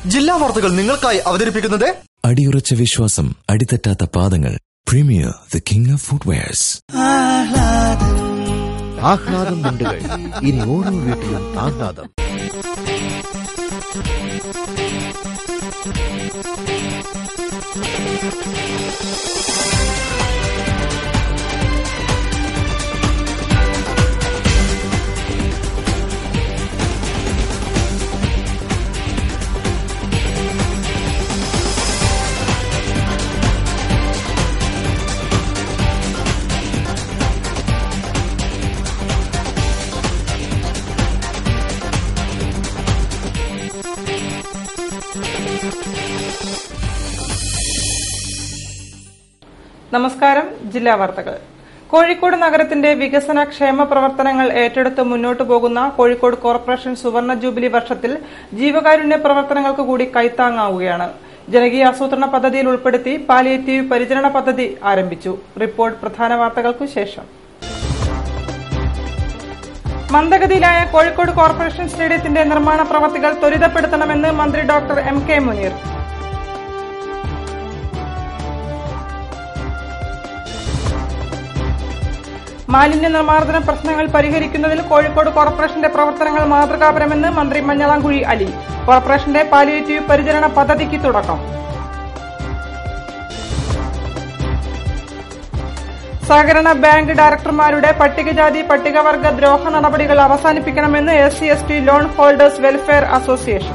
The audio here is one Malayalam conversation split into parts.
ജില്ലാ വാർത്തകൾ നിങ്ങൾക്കായി അവതരിപ്പിക്കുന്നത് അടിയുറച്ച വിശ്വാസം അടിതെറ്റാത്ത പാദങ്ങൾ premier the king of footwears ആഹ്ലാദം മുണ്ടുകൾ ഇനി ഓരോ വീട്ടിലും ആഹ്ലാദം നമസ്കാരം ജില്ലാ വാർത്തകൾ കോഴിക്കോട് നഗരത്തിന്റെ വികസന ക്ഷേമ പ്രവർത്തനങ്ങൾ ഏറ്റെടുത്ത് മുന്നോട്ടു പോകുന്ന കോഴിക്കോട് കോർപ്പറേഷൻ സുവർണ ജൂബിലി വർഷത്തിൽ ജീവകാരുണ്യ പ്രവർത്തനങ്ങൾക്ക് കൂടി കൈത്താങ്ങാവുകയാണ് ജനകീയ ആസൂത്രണ പദ്ധതിയിൽ ഉൾപ്പെടുത്തി പാലിയേറ്റീവ് പരിചരണ പദ്ധതി ആരംഭിച്ചു റിപ്പോർട്ട് പ്രധാന വാർത്തകൾക്കു ശേഷം മന്ദഗതിയിലായ കോഴിക്കോട് കോർപ്പറേഷൻ സ്റ്റേഡിയത്തിന്റെ നിർമ്മാണ പ്രവർത്തികൾ ത്വരിതപ്പെടുത്തണമെന്ന് മന്ത്രി ഡോക്ടർ എം കെ മുനീർ മാലിന്യ നിർമ്മാർജ്ജന പ്രശ്നങ്ങൾ പരിഹരിക്കുന്നതിൽ കോഴിക്കോട് കോർപ്പറേഷന്റെ പ്രവർത്തനങ്ങൾ മാതൃകാപരമെന്ന് മന്ത്രി മഞ്ഞളാംകുഴി അലി കോർപ്പറേഷന്റെ പാലിയേറ്റീവ് പരിചരണ പദ്ധതിക്ക് തുടക്കം സഹകരണ ബാങ്ക് ഡയറക്ടർമാരുടെ പട്ടികജാതി പട്ടികവർഗ ദ്രോഹ നടപടികൾ അവസാനിപ്പിക്കണമെന്ന് S C S T loan holders welfare association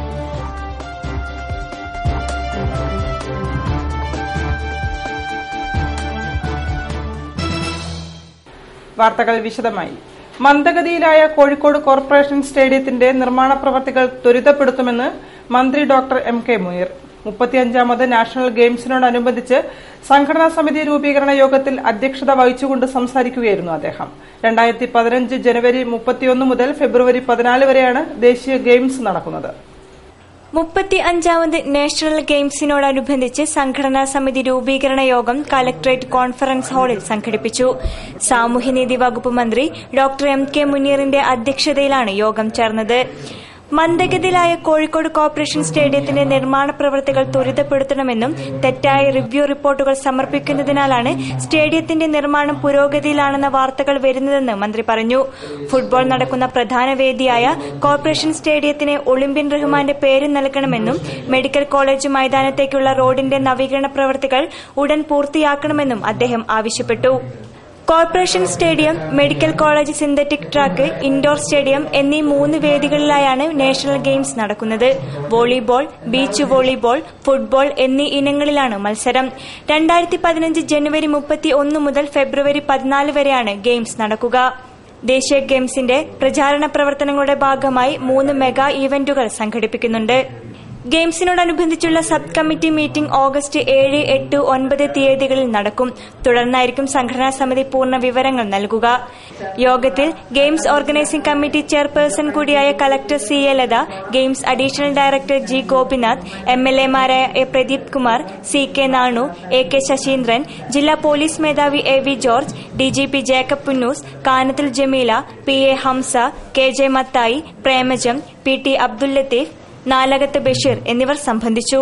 വാർത്തകൾ വിശദമായി മന്ദഗതിയിലായ കോഴിക്കോട് കോർപ്പറേഷൻ സ്റ്റേഡിയത്തിന്റെ നിർമ്മാണ പ്രവർത്തികൾ ത്വരിതപ്പെടുത്തുമെന്ന് മന്ത്രി ഡോക്ടർ എം കെ മുനീർ മുപ്പത്തിയഞ്ചാമത് നാഷണൽ ഗെയിംസിനോടനുബന്ധിച്ച് സംഘടനാ സമിതി രൂപീകരണ യോഗത്തിൽ അധ്യക്ഷത വഹിച്ചുകൊണ്ട് സംസാരിക്കുകയായിരുന്നു അദ്ദേഹം രണ്ടായിരത്തി പതിനഞ്ച് ജനുവരി മുപ്പത്തിയൊന്ന് മുതൽ ഫെബ്രുവരി പതിനാല് വരെയാണ് ദേശീയ ഗെയിംസ് നടക്കുന്നത് മുപ്പത്തി അഞ്ചാമത് നാഷണൽ ഗെയിംസിനോടനുബന്ധിച്ച് സംഘടനാ സമിതി രൂപീകരണ യോഗം കലക്ടറേറ്റ് കോൺഫറൻസ് ഹാളിൽ സംഘടിപ്പിച്ചു സാമൂഹ്യനീതി വകുപ്പ് മന്ത്രി ഡോക്ടർ എം കെ മുനീറിന്റെ അധ്യക്ഷതയിലാണ് യോഗം ചേർന്നത് മന്ദഗതിയിലായ കോഴിക്കോട് കോർപ്പറേഷൻ സ്റ്റേഡിയത്തിന്റെ നിർമ്മാണ പ്രവൃത്തികൾ ത്വരിതപ്പെടുത്തണമെന്നും തെറ്റായ റിവ്യൂ റിപ്പോർട്ടുകൾ സമർപ്പിക്കുന്നതിനാലാണ് സ്റ്റേഡിയത്തിന്റെ നിർമ്മാണം പുരോഗതിയിലാണെന്ന വാർത്തകൾ വരുന്നതെന്ന് മന്ത്രി പറഞ്ഞു ഫുട്ബോൾ നടക്കുന്ന പ്രധാന വേദിയായ കോർപ്പറേഷൻ സ്റ്റേഡിയത്തിന് ഒളിമ്പ്യൻ റഹ്മാന്റെ പേര് നൽകണമെന്നും മെഡിക്കൽ കോളേജ് മൈതാനത്തേക്കുള്ള റോഡിന്റെ നവീകരണ പ്രവൃത്തികൾ ഉടൻ പൂർത്തിയാക്കണമെന്നും അദ്ദേഹം ആവശ്യപ്പെട്ടു corporation stadium medical college synthetic track indoor stadium എന്നീ മൂന്ന് വേദികളിലായാണ് നാഷണൽ ഗെയിംസ് നടക്കുന്നത് വോളിബോൾ ബീച്ച് വോളിബോൾ ഫുട്ബോൾ എന്നീ ഇനങ്ങളിലാണ് മത്സരം രണ്ടായിരത്തി പതിനഞ്ച് ജനുവരി മുപ്പത്തി ഒന്ന് മുതൽ ഫെബ്രുവരി പതിനാല് വരെയാണ് ഗെയിംസ് നടക്കുക ദേശീയ ഗെയിംസിന്റെ പ്രചാരണ പ്രവർത്തനങ്ങളുടെ ഭാഗമായി മൂന്ന് മെഗാ ഈവന്റുകൾ സംഘടിപ്പിക്കുന്നുണ്ട് ഗെയിംസിനോടനുബന്ധിച്ചുള്ള സബ് കമ്മിറ്റി മീറ്റിംഗ് ഓഗസ്റ്റ് ഏഴ് എട്ട് ഒൻപത് തീയതികളിൽ നടക്കും തുടർന്നായിരിക്കും സംഘടനാ സമിതി പൂർണ്ണ വിവരങ്ങൾ നൽകുക യോഗത്തിൽ ഗെയിംസ് ഓർഗനൈസിംഗ് കമ്മിറ്റി ചെയർപേഴ്സൺ കൂടിയായ collector C A Latha games additional director G Gopinath M L എമാരായ A Pradeep Kumar C K Nanu A K Saseendran ജില്ലാ പോലീസ് മേധാവി A V George DGP Jacob Punnoose Kanathil Jameela P A Hamza K J Mathai Premajam P T Abdul Latheef Nalakath Basheer എന്നിവർ സംബന്ധിച്ചു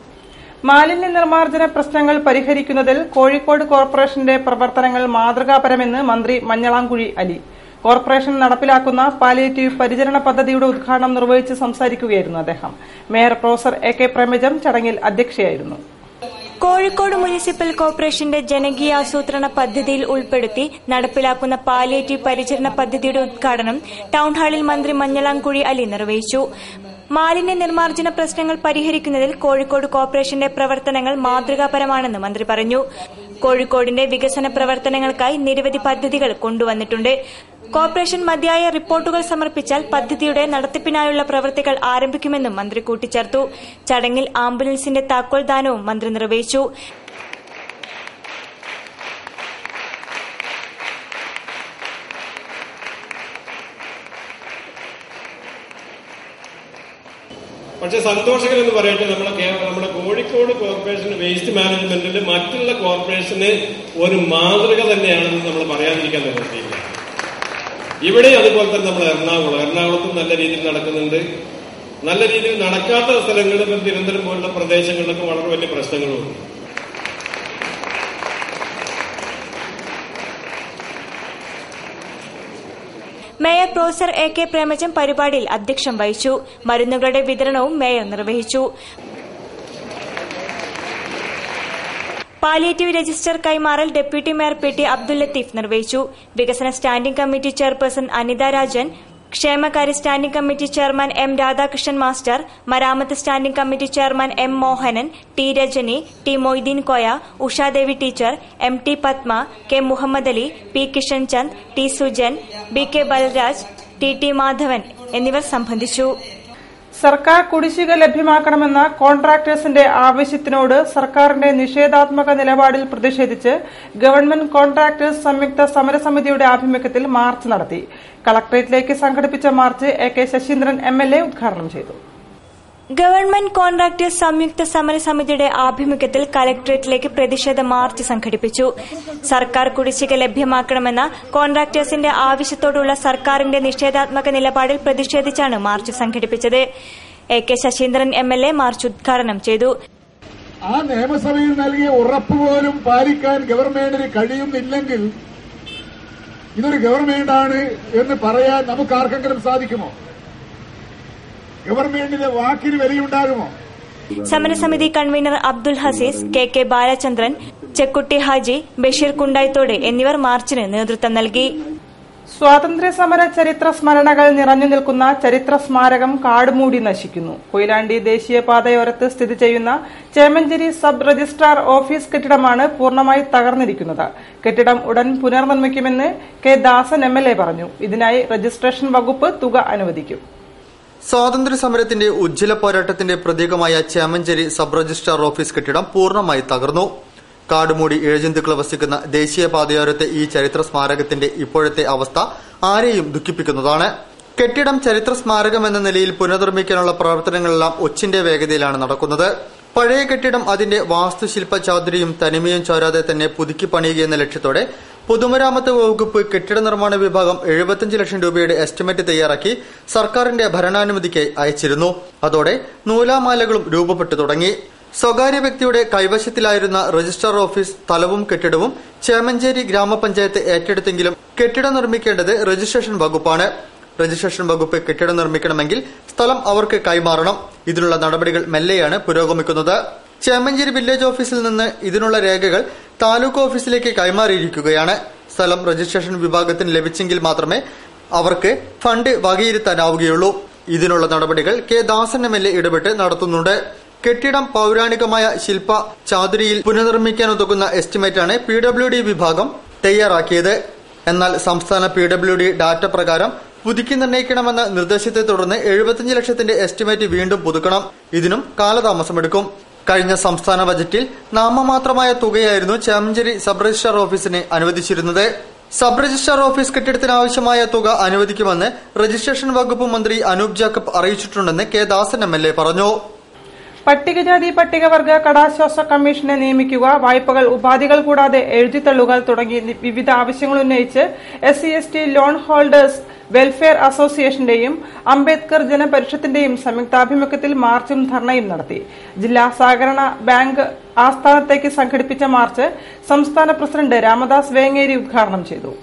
മാലിന്യ നിർമ്മാർജ്ജന പ്രശ്നങ്ങൾ പരിഹരിക്കുന്നതിൽ കോഴിക്കോട് കോർപ്പറേഷന്റെ പ്രവർത്തനങ്ങൾ മാതൃകാപരമെന്ന് മന്ത്രി മഞ്ഞളാംകുഴി അലി കോർപ്പറേഷൻ നടപ്പിലാക്കുന്ന പാലിയേറ്റീവ് പരിചരണ പദ്ധതിയുടെ ഉദ്ഘാടനം നിർവഹിച്ച് സംസാരിക്കുകയായിരുന്നു അദ്ദേഹം mayor professor A K Premajam ചടങ്ങിൽ അധ്യക്ഷയായിരുന്നു കോഴിക്കോട് മുനിസിപ്പൽ കോർപ്പറേഷന്റെ ജനകീയാസൂത്രണ പദ്ധതിയിൽ ഉൾപ്പെടുത്തി നടപ്പിലാക്കുന്ന പാലിയേറ്റീവ് പരിചരണ പദ്ധതിയുടെ ഉദ്ഘാടനം ടൌൺഹാളിൽ മന്ത്രി മഞ്ഞളാംകുഴി അലി നിർവഹിച്ചു മാലിന്യ നിർമ്മാർജ്ജന പ്രശ്നങ്ങൾ പരിഹരിക്കുന്നതിൽ കോഴിക്കോട് കോർപ്പറേഷന്റെ പ്രവർത്തനങ്ങൾ മാതൃകാപരമാണെന്ന് മന്ത്രി പറഞ്ഞു കോഴിക്കോടിന്റെ വികസന പ്രവർത്തനങ്ങൾക്കായി നിരവധി പദ്ധതികൾ കൊണ്ടുവന്നിട്ടുണ്ട് കോർപ്പറേഷൻ മതിയായ റിപ്പോർട്ടുകൾ സമർപ്പിച്ചാൽ പദ്ധതിയുടെ നടത്തിപ്പിനായുള്ള പ്രവൃത്തികൾ ആരംഭിക്കുമെന്നും മന്ത്രി കൂട്ടിച്ചേർത്തു ചടങ്ങിൽ ആംബുലൻസിന്റെ താക്കോൽ ദാനവും മന്ത്രി നിർവഹിച്ചു പക്ഷെ സന്തോഷകരം എന്ന് പറയട്ടെ നമ്മുടെ കേ- നമ്മുടെ കോഴിക്കോട് കോർപ്പറേഷൻ വേസ്റ്റ് മാനേജ്മെന്റിൽ മറ്റുള്ള കോർപ്പറേഷന് ഒരു മാതൃക തന്നെയാണെന്ന് നമ്മൾ പറയാതിരിക്കാൻ നിവൃത്തിയില്ല ഇവിടെ അതുപോലെ തന്നെ നമ്മൾ എറണാകുളം എറണാകുളത്തും നല്ല രീതിയിൽ നടക്കുന്നുണ്ട് നല്ല രീതിയിൽ നടക്കാത്ത സ്ഥലങ്ങളിൽ ഇപ്പം തിരുവനന്തപുരം പോലുള്ള പ്രദേശങ്ങളിലൊക്കെ വളരെ വലിയ പ്രശ്നങ്ങളുണ്ട് mayor professor A K Premchand പരിപാടിയിൽ അധ്യക്ഷം വഹിച്ചു മരുന്നുകളുടെ വിതരണവും മേയർ നിർവഹിച്ചു പാലിയേറ്റീവ് രജിസ്റ്റർ കൈമാറൽ deputy mayor P T Abdul Latheef നിർവഹിച്ചു വികസന standing committee chairperson Anitha Rajan ക്ഷേമകാര്യ standing committee chairman M Radhakrishnan master മരാമത്ത് standing committee chairman M Mohanan T Rajani T Moideen Koya Ushadevi teacher M T Padma K Muhammad Ali P Kishan Chand T Sujan B K Balraj T T Madhavan എന്നിവർ സംബന്ധിച്ചു സർക്കാർ കുടിശ്ശിക ലഭ്യമാക്കണമെന്ന കോൺട്രാക്ടേഴ്സിന്റെ ആവശ്യത്തിനോട് സർക്കാരിന്റെ നിഷേധാത്മക നിലപാടിൽ പ്രതിഷേധിച്ച് ഗവൺമെന്റ് കോൺട്രാക്ടേഴ്സ് സംയുക്ത സമരസമിതിയുടെ ആഭിമുഖ്യത്തിൽ മാർച്ച് നടത്തി കളക്ടറേറ്റിലേക്ക് സംഘടിപ്പിച്ച march A K Saseendran M L A ഉദ്ഘാടനം ചെയ്തു ഗവൺമെന്റ് കോൺട്രാക്ടേഴ്സ് സംയുക്ത സമരസമിതിയുടെ ആഭിമുഖ്യത്തിൽ കലക്ടറേറ്റിലേക്ക് പ്രതിഷേധ മാർച്ച് സംഘടിപ്പിച്ചു സർക്കാർ കുടിശ്ശിക ലഭ്യമാക്കണമെന്ന കോൺട്രാക്ടേഴ്സിന്റെ ആവശ്യത്തോടുള്ള സർക്കാരിന്റെ നിഷേധാത്മക നിലപാടിൽ പ്രതിഷേധിച്ചാണ് മാർച്ച് സംഘടിപ്പിച്ചത് A K Saseendran M L A march ഉദ്ഘാടനം ചെയ്തു ആ നിയമസഭയിൽ നൽകിയ ഉറപ്പ് പോലും പാലിക്കാൻ ഗവൺമെന്റിന് കഴിയുന്നില്ലെങ്കിൽ ഇതൊരു ഗവൺമെന്റാണ് എന്ന് പറയാൻ നമുക്ക് ആർക്കെങ്കിലും സാധിക്കുമോ ഗവൺമെന്റിന്റെ വാക്കിന് വിലയുണ്ടാകുമോ സമരസമിതി convener Abdul Haseez K K Balachandran Chekkutty Haji Basheer Kundayithode എന്നിവർ മാർച്ചിന് നേതൃത്വം നൽകി സ്വാതന്ത്ര്യ സമര ചരിത്ര സ്മരണകൾ നിറഞ്ഞു നിൽക്കുന്ന ചരിത്ര സ്മാരകം കാടുമൂടി നശിക്കുന്നു കൊയിലാണ്ടി ദേശീയപാതയോരത്ത് സ്ഥിതി ചെയ്യുന്ന ചേമഞ്ചേരി സബ് രജിസ്ട്രാർ ഓഫീസ് കെട്ടിടമാണ് പൂർണ്ണമായി തകർന്നിരിക്കുന്നത് കെട്ടിടം ഉടൻ പുനർനിർമ്മിക്കുമെന്ന് K Dasan M L A പറഞ്ഞു ഇതിനായി രജിസ്ട്രേഷൻ വകുപ്പ് തുക അനുവദിക്കും സ്വാതന്ത്ര്യ സമരത്തിന്റെ ഉജ്ജ്വല പോരാട്ടത്തിന്റെ പ്രതീകമായ ചേമഞ്ചേരി സബ് രജിസ്ട്രാർ ഓഫീസ് കെട്ടിടം പൂർണ്ണമായി തകർന്നു കാടുമൂടി ഇഴജന്തുക്കൾ വസിക്കുന്ന ദേശീയപാതയോരത്തെ ഈ ചരിത്ര സ്മാരകത്തിന്റെ ഇപ്പോഴത്തെ അവസ്ഥ ആരെയും ദുഃഖിപ്പിക്കുന്നതാണ് കെട്ടിടം ചരിത്ര സ്മാരകം എന്ന നിലയിൽ പുനർനിർമ്മിക്കാനുള്ള പ്രവർത്തനങ്ങളെല്ലാം ഒച്ചിന്റെ വേഗതയിലാണ് നടക്കുന്നത് പഴയ കെട്ടിടം അതിന്റെ വാസ്തുശില്പ ചാതുരിയും തനിമയും ചോരാതെ തന്നെ പുതുക്കി പണിയുക എന്ന ലക്ഷ്യത്തോടെ പൊതുമരാമത്ത് വകുപ്പ് കെട്ടിട നിർമ്മാണ വിഭാഗം എഴുപത്തിയഞ്ച് ലക്ഷം രൂപയുടെ എസ്റ്റിമേറ്റ് തയ്യാറാക്കി സർക്കാരിന്റെ ഭരണാനുമതിക്കായി അയച്ചിരുന്നു അതോടെ നൂലാമാലകളും രൂപപ്പെട്ടു തുടങ്ങി സ്വകാര്യ വ്യക്തിയുടെ കൈവശത്തിലായിരുന്ന രജിസ്ട്രാർ ഓഫീസ് സ്ഥലവും കെട്ടിടവും ചേമഞ്ചേരി ഗ്രാമപഞ്ചായത്ത് ഏറ്റെടുത്തെങ്കിലും കെട്ടിടം നിർമ്മിക്കേണ്ടത് രജിസ്ട്രേഷൻ വകുപ്പാണ് രജിസ്ട്രേഷൻ വകുപ്പ് കെട്ടിടം നിർമ്മിക്കണമെങ്കിൽ സ്ഥലം അവർക്ക് കൈമാറണം ഇതിനുള്ള നടപടികൾ മെല്ലെയാണ് പുരോഗമിക്കുന്നത് ചേമഞ്ചേരി വില്ലേജ് ഓഫീസിൽ നിന്ന് ഇതിനുള്ള രേഖകൾ താലൂക്ക് ഓഫീസിലേക്ക് കൈമാറിയിരിക്കുകയാണ് സ്ഥലം രജിസ്ട്രേഷൻ വിഭാഗത്തിന് ലഭിച്ചെങ്കിൽ മാത്രമേ അവർക്ക് ഫണ്ട് വകയിരുത്താനാവുകയുള്ളൂ ഇതിനുള്ള നടപടികൾ K Dasan M L A ഇടപെട്ട് നടത്തുന്നുണ്ട് കെട്ടിടം പൌരാണികമായ ശില്പ ചാതുരിയിൽ പുനർനിർമ്മിക്കാനുതകുന്ന എസ്റ്റിമേറ്റാണ് പി ഡബ്ല്യു ഡി വിഭാഗം തയ്യാറാക്കിയത് എന്നാൽ സംസ്ഥാന പി ഡബ്ല്യു ഡി ഡാറ്റ പ്രകാരം പുതുക്കി നിർണ്ണയിക്കണമെന്ന നിർദ്ദേശത്തെ തുടർന്ന് എഴുപത്തിയഞ്ച് ലക്ഷത്തിന്റെ എസ്റ്റിമേറ്റ് വീണ്ടും പുതുക്കണം ഇതിനും കാലതാമസമെടുക്കും കഴിഞ്ഞ സംസ്ഥാന ബജറ്റിൽ നാമമാത്രമായ തുകയായിരുന്നു ചേമഞ്ചേരി സബ് രജിസ്ട്രാർ ഓഫീസിന് അനുവദിച്ചിരുന്നത് സബ് രജിസ്ട്രാർ ഓഫീസ് കെട്ടിടത്തിന് ആവശ്യമായ തുക അനുവദിക്കുമെന്ന് രജിസ്ട്രേഷൻ വകുപ്പ് മന്ത്രി അനൂപ് ജാക്കബ് അറിയിച്ചിട്ടുണ്ടെന്ന് K Dasan M L A പറഞ്ഞു പട്ടികജാതി പട്ടികവർഗ കടാശ്വാസ കമ്മീഷനെ നിയമിക്കുക വായ്പകൾ ഉപാധികൾ കൂടാതെ എഴുതിത്തള്ളുകൾ തുടങ്ങി നി- വിവിധ ആവശ്യങ്ങൾ ഉന്നയിച്ച് S C S T loan holders welfare അസോസിയേഷന്റെയും അംബേദ്കർ ജനപരിഷത്തിന്റെയും സംയുക്താഭിമുഖ്യത്തിൽ മാർച്ചും ധർണയും നടത്തി ജില്ലാ സഹകരണ ബാങ്ക് ആസ്ഥാനത്തേക്ക് സംഘടിപ്പിച്ച മാർച്ച് സംസ്ഥാന പ്രസിഡന്റ് രാമദാസ് വേങ്ങേരി ഉദ്ഘാടനം ചെയ്തു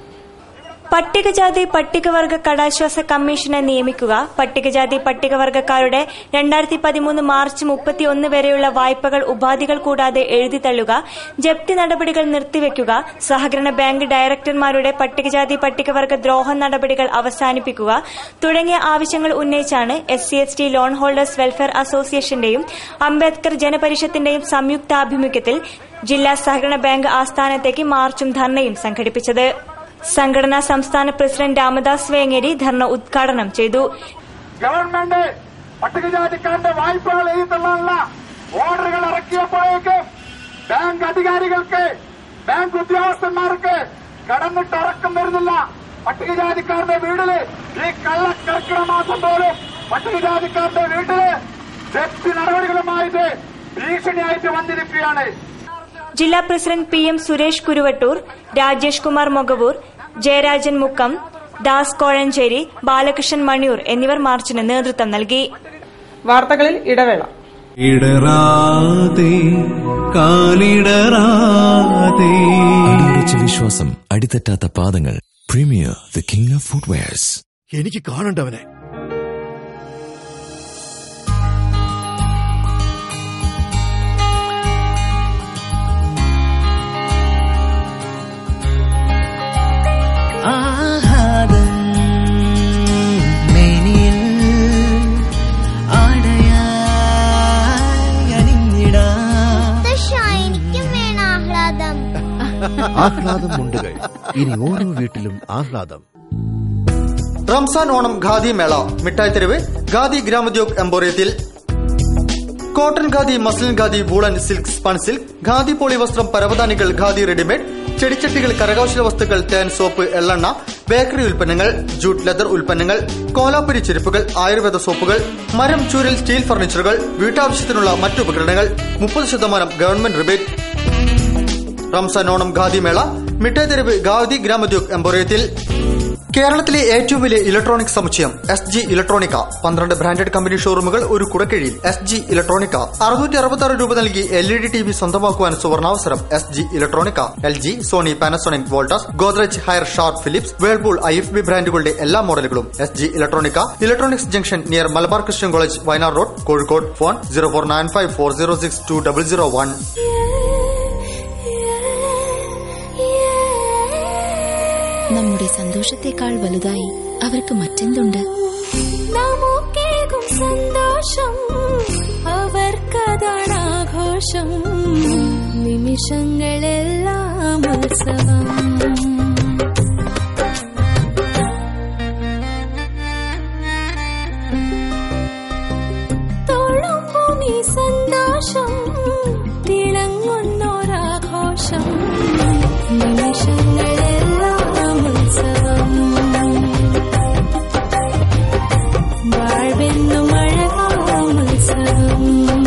പട്ടികജാതി പട്ടികവർഗ കടാശ്വാസ കമ്മീഷനെ നിയമിക്കുക പട്ടികജാതി പട്ടികവർഗക്കാരുടെ രണ്ടായിരത്തി പതിമൂന്ന് മാർച്ച് മുപ്പത്തിയൊന്ന് വരെയുള്ള വായ്പകൾ ഉപാധികൾ കൂടാതെ എഴുതിത്തള്ളുക ജപ്തി നടപടികൾ നിർത്തിവെക്കുക സഹകരണ ബാങ്ക് ഡയറക്ടർമാരുടെ പട്ടികജാതി പട്ടികവർഗ ദ്രോഹ നടപടികൾ അവസാനിപ്പിക്കുക തുടങ്ങിയ ആവശ്യങ്ങൾ ഉന്നയിച്ചാണ് S C S T loan holders welfare അസോസിയേഷന്റെയും അംബേദ്കർ ജനപരിഷത്തിന്റെയും സംയുക്താഭിമുഖ്യത്തിൽ ജില്ലാ സഹകരണ ബാങ്ക് ആസ്ഥാനത്തേക്ക് മാർച്ചും ധർണയും സംഘടിപ്പിച്ചത് സംഘടനാ സംസ്ഥാന പ്രസിഡന്റ് രാമദാസ് വേങ്ങേരി ധർണ ഉദ്ഘാടനം ചെയ്തു ഗവൺമെന്റ് പട്ടികജാതിക്കാരുടെ വായ്പകൾ എഴുതിത്തള്ളാനുള്ള ഓർഡറുകൾ ഇറക്കിയപ്പോഴേക്കും ബാങ്ക് അധികാരികൾക്ക് ബാങ്ക് ഉദ്യോഗസ്ഥന്മാർക്ക് കടന്നിട്ട് ഉറക്കം വരുന്നില്ല പട്ടികജാതിക്കാരുടെ വീട്ടില് ഈ കള്ളക്കർക്കിട മാസം പോലും പട്ടികജാതിക്കാരുടെ വീട്ടില് ജപ്തി നടപടികളുമായിട്ട് ഭീഷണിയായിട്ട് വന്നിരിക്കുകയാണ് ജില്ലാ president P M Suresh Kuruvattur Rajesh Kumar Mogavoor Jayarajan Mukkam Das Kozhencherry Balakrishnan Maniyur എന്നിവർ മാർച്ചിന് നേതൃത്വം നൽകി വാർത്തകളിൽ ഇടവേള ഇടറാതെ കാലിടറാതെ അടിയുറച്ച വിശ്വാസം അടിതെറ്റാത്ത പാദങ്ങൾ premier the king of footwears എനിക്ക് കാണണ്ടവനെ ആഹ്ലാദം മേനിയിൽ ആടയായി അണിഞ്ഞിടാം എനിക്കും വേണം ആഹ്ലാദം ആഹ്ലാദം മുണ്ടുകൾ ഇനി ഓരോ വീട്ടിലും ആഹ്ലാദം റംസാൻ ഓണം ഖാദി മേള മിഠായി തെരുവ് ഖാദി ഗ്രാമോദ്യോഗ് എംപോറിയത്തിൽ cotton khadi muslin khadi woollen silk spun silk khadi poly വസ്ത്രം പരവതാനികൾ ഖാദി റെഡിമെയ്ഡ് ചെടിച്ചട്ടികൾ കരകൗശല വസ്തുക്കൾ തേൻ സോപ്പ് എള്ളെണ്ണ ബേക്കറി ഉൽപ്പന്നങ്ങൾ ജൂട്ട് ലെതർ ഉൽപ്പന്നങ്ങൾ കോലാപ്പുരി ചെരുപ്പുകൾ ആയുർവേദ സോപ്പുകൾ മരം ചൂരൽ സ്റ്റീൽ ഫർണിച്ചറുകൾ വീട്ടാവശ്യത്തിനുള്ള മറ്റു ഉപകരണങ്ങൾ മുപ്പത് ശതമാനം ഗവൺമെന്റ് റിബേറ്റ് റംസാൻ ഓണം ഖാദി മേള മിഠായി തെരുവ് ഖാദി ഗ്രാമോദ്യോഗ് എംപോറിയത്തിൽ കേരളത്തിലെ ഏറ്റവും വലിയ ഇലക്ട്രോണിക് സമുച്ചയം എസ് ജി ഇലക്ട്രോണിക്ക പന്ത്രണ്ട് ബ്രാൻഡഡ് കമ്പനി ഷോറൂമുകൾ ഒരു കുടക്കീഴിൽ എസ് ജി ഇലക്ട്രോണിക്ക അറുന്നൂറ്റി അറുപത്തി ആറ് രൂപ നൽകി L E D T V സ്വന്തമാക്കുവാൻ സുവർണാവസരം S G Electronica L G Sony Panasonic Voltas Godrej Haier Sharp Philips Whirlpool I F B ബ്രാൻഡുകളുടെ എല്ലാ മോഡലുകളും S G Electronica electronics junction near Malabar Christian college Wayanad road Kozhikode phone zero four nine five four zero six two double zero one നമ്മുടെ സന്തോഷത്തെക്കാൾ വലുതായി അവർക്ക് മറ്റെന്തുണ്ട് നമുക്കേകും സന്തോഷം അവർക്കതാണ് ആഘോഷം നിമിഷങ്ങളെല്ലാം ഉത്സവം തൊഴുമ്പും ഈ സന്തോഷം തിളങ്ങുന്നൊരാഘോഷം നിമിഷങ്ങളെല്ലാം ഉത്സവം വാഴ്വെന്നും അഴകാം ഉത്സവം